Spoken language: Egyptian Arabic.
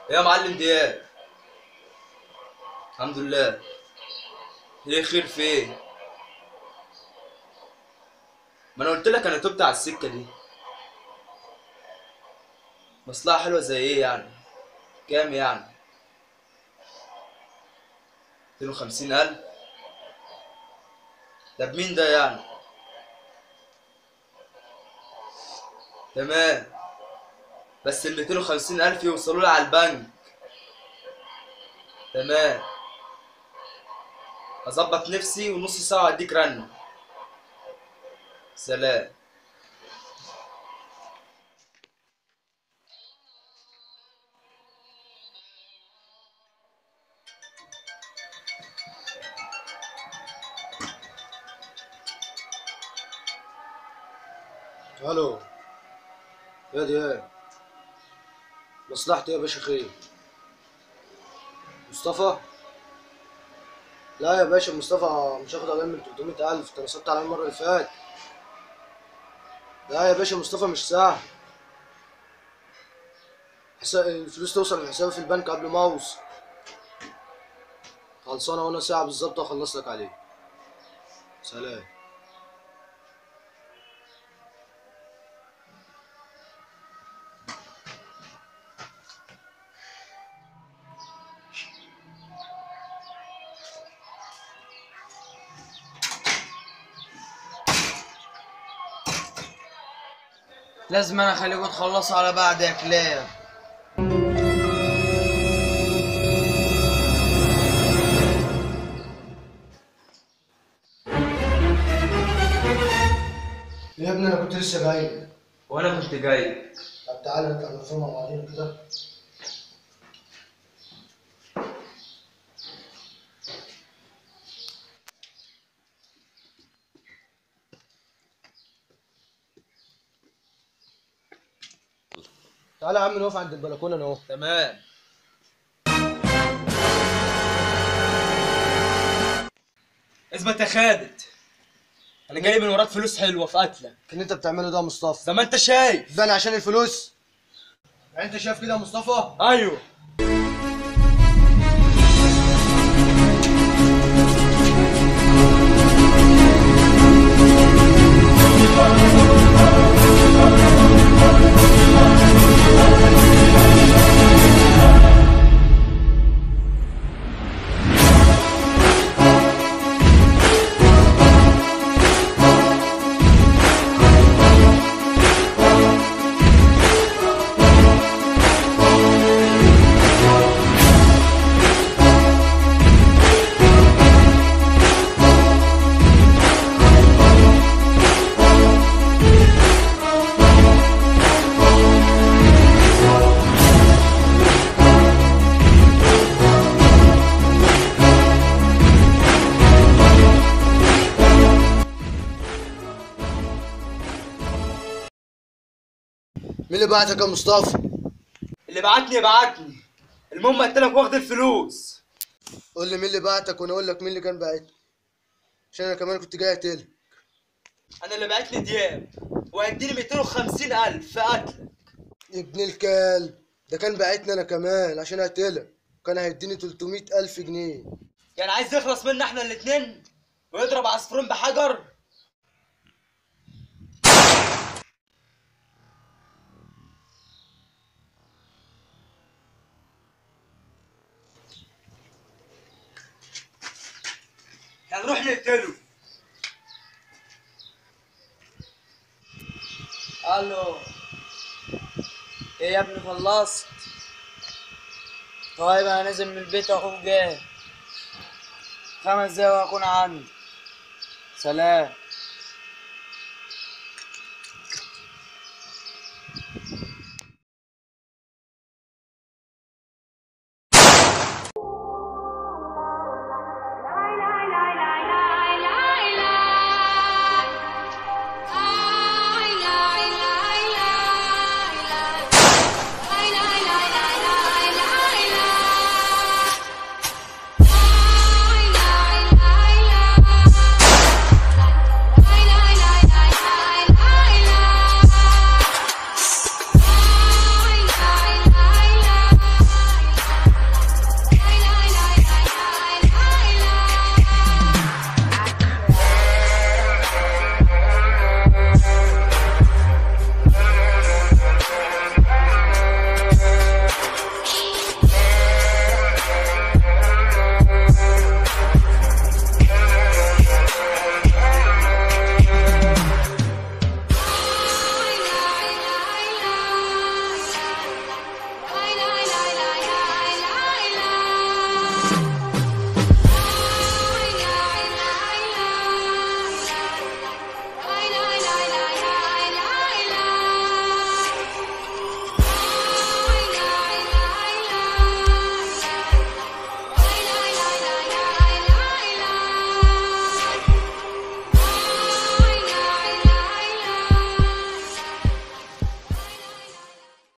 يا معلم دياب الحمد لله ايه خير في ايه ما انا قلت لك انا تبت على السكه دي مصلحه حلوه زي ايه يعني كام يعني 250 الف طب مين ده يعني تمام بس ال 250 الف يوصلوا لي على البنك تمام اظبط نفسي ونص ساعه واديك رنه سلام الو يا دياب مصلحتي يا باشا خير مصطفى لا يا باشا مصطفى مش هاخد اقل من 300 الف انت نصبت على المره اللي فاتت لا يا باشا مصطفى مش سهل حساب الفلوس توصل لحسابي في البنك قبل ما اوصل خلصانه وانا ساعه بالظبط واخلص لك عليه سلام لازم انا اخليكم تخلصوا على بعض يا كلاب يا ابني انا كنت لسه جاي وانا كنت جاي طب تعالى نطلع نفهم مع بعضينا كده تعالى يا عم نقف عند البلكونه انا اهو تمام اثبت يا خالد انا جاي من وراك فلوس حلوه في قتلك اللي انت بتعمله ده يا مصطفى زي ما انت شايف ده انا عشان الفلوس يعني انت شايف كده يا مصطفى ايوه مين اللي بعتك يا مصطفى اللي بعتني بعتني المهم قلت لك واخد الفلوس قول لي مين اللي بعتك وانا اقول لك مين اللي كان بعتني عشان انا كمان كنت جاي اقتلك انا اللي بعتني دياب وهيديني 250 الف في قتلك يا ابن الكلب ده كان بعتني انا كمان عشان اقتلك كان هيديني 300 الف جنيه يعني عايز يخلص منا احنا الاتنين ويضرب عصفورين بحجر هنروح نقتله الو ايه يا ابني خلصت طيب انا نازل من البيت واخوك جاي خمس دقايق واكون عندي سلام